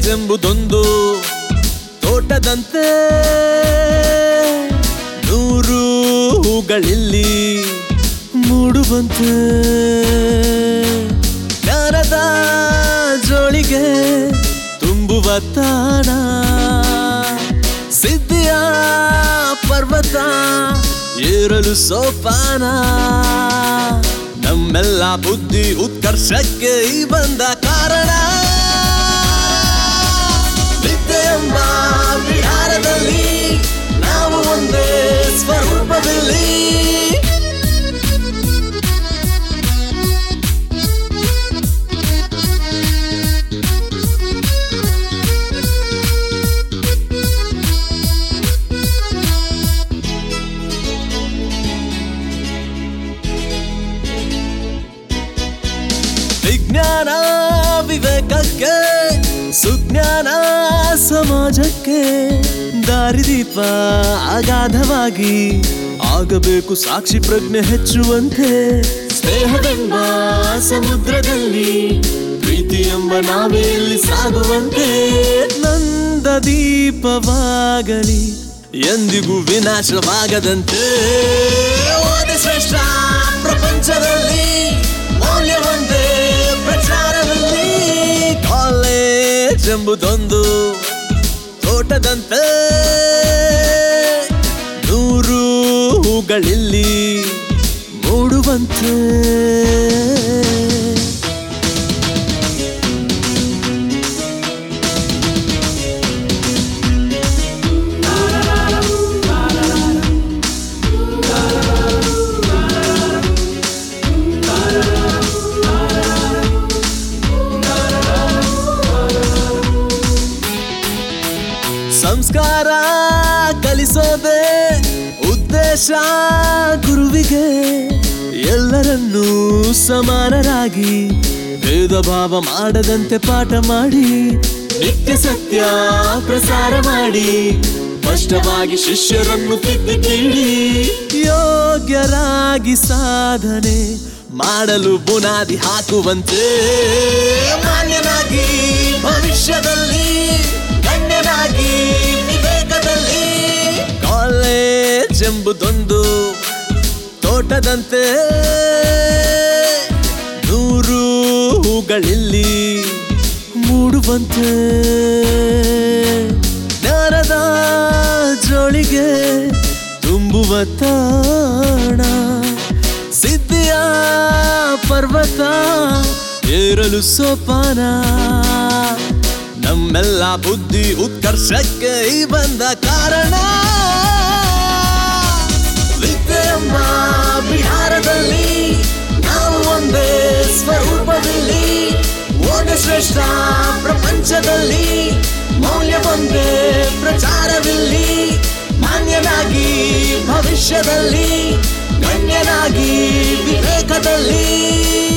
ಕಾಲೇಜೆಂಬುದೊಂದು ತೋಟದಂತೆ ನೂರು ಹೂಗಳಿಲ್ಲಿ ಮೂಡುವಂತೆ ಜ್ಞಾನದ ಜೋಳಿಗೆ ತುಂಬುವ ತಾಣ ಸಿದ್ಧಿಯ ಪರ್ವತ ಏರಲು ಸೋಪಾನ ನಮ್ಮೆಲ್ಲ ಬುದ್ಧಿ ಉತ್ಕರ್ಷಕ್ಕೆ ಈ ಬಂದ ಕಾರಣ ವಿದ್ಯೆ ಎಂಬ ವಿಹಾರದಲ್ಲಿ ನಾವು ಒಂದೇ ಸ್ವರೂಪದಲ್ಲಿ ವಿಜ್ಞಾನ ವಿವೇಕಕ್ಕೆ ಸುಜ್ಞಾನ ಸಮಾಜಕ್ಕೆ ದಾರಿದೀಪ ಅಗಾಧವಾಗಿ ಆಗಬೇಕು ಸಾಕ್ಷಿ ಪ್ರಜ್ಞೆ ಹೆಚ್ಚುವಂತೆ ಸ್ನೇಹವೆಂಬ ಸಮುದ್ರದಲ್ಲಿ ಪ್ರೀತಿ ಎಂಬ ನಾವೆಯಲ್ಲಿ ಸಾಗುವಂತೆ ನಂದ ದೀಪವಾಗಲಿ ಎಂದಿಗೂ ವಿನಾಶವಾಗದಂತೆ ಓದಿ ಶ್ರೇಷ್ಠ ಪ್ರಪಂಚದಲ್ಲಿ ಮೌಲ್ಯ ಒಂದೇ ಪ್ರಚಾರದಲ್ಲಿ ಕಾಲೇಜ್ ಎಂಬುದೊಂದು ತೋಟದಂತೆ ನೂರು ಹೂಗಳಿಲ್ಲಿ ಮೂಡುವಂತೆ ಸಂಸ್ಕಾರ ಕಲಿಸೋದೆ ಉದ್ದೇಶ ಗುರುವಿಗೆ ಎಲ್ಲರನ್ನೂ ಸಮಾನರಾಗಿ ಭೇದ ಭಾವ ಮಾಡದಂತೆ ಪಾಠ ಮಾಡಿ ನಿತ್ಯ ಸತ್ಯ ಪ್ರಸಾರ ಮಾಡಿ ಸ್ಪಷ್ಟವಾಗಿ ಶಿಷ್ಯರನ್ನು ತಿದ್ದಿ ತೀಡಿ ಯೋಗ್ಯರಾಗಿ ಸಾಧನೆ ಮಾಡಲು ಬುನಾದಿ ಹಾಕುವಂತೆ ಮಾನ್ಯನಾಗಿ ಭವಿಷ್ಯದಲ್ಲಿ ಗಣ್ಯನಾಗಿ ವಿವೇಕದಲ್ಲಿ ಕಾಲೇಜ್ ಎಂಬುದೊಂದು ತೋಟದಂತೆ ನೂರು ಹೂಗಳಿಲ್ಲಿ ಮೂಡುವಂತೆ ಜ್ಞಾನದ ಜೋಳಿಗೆ ತುಂಬುವ ತಾಣ ಸಿದ್ಧಿಯ ಪರ್ವತ ಏರಲು ಸೋಪಾನ ನಮ್ಮೆಲ್ಲ ಬುದ್ಧಿ ಉತ್ಕರ್ಷಕ್ಕೆ ಈ ಬಂದ ಕಾರಣ ವಿದ್ಯೆ ಎಂಬ ಬಿಹಾರದಲ್ಲಿ ನಾವು ಒಂದೇ ಸ್ವರೂಪದಲ್ಲಿ ಓದಿ ಶ್ರೇಷ್ಠ ಪ್ರಪಂಚದಲ್ಲಿ ಮೌಲ್ಯ ಒಂದೇ ಪ್ರಚಾರವಿಲ್ಲಿ ಮಾನ್ಯನಾಗಿ ಭವಿಷ್ಯದಲ್ಲಿ ಗಣ್ಯನಾಗಿ ವಿವೇಕದಲ್ಲಿ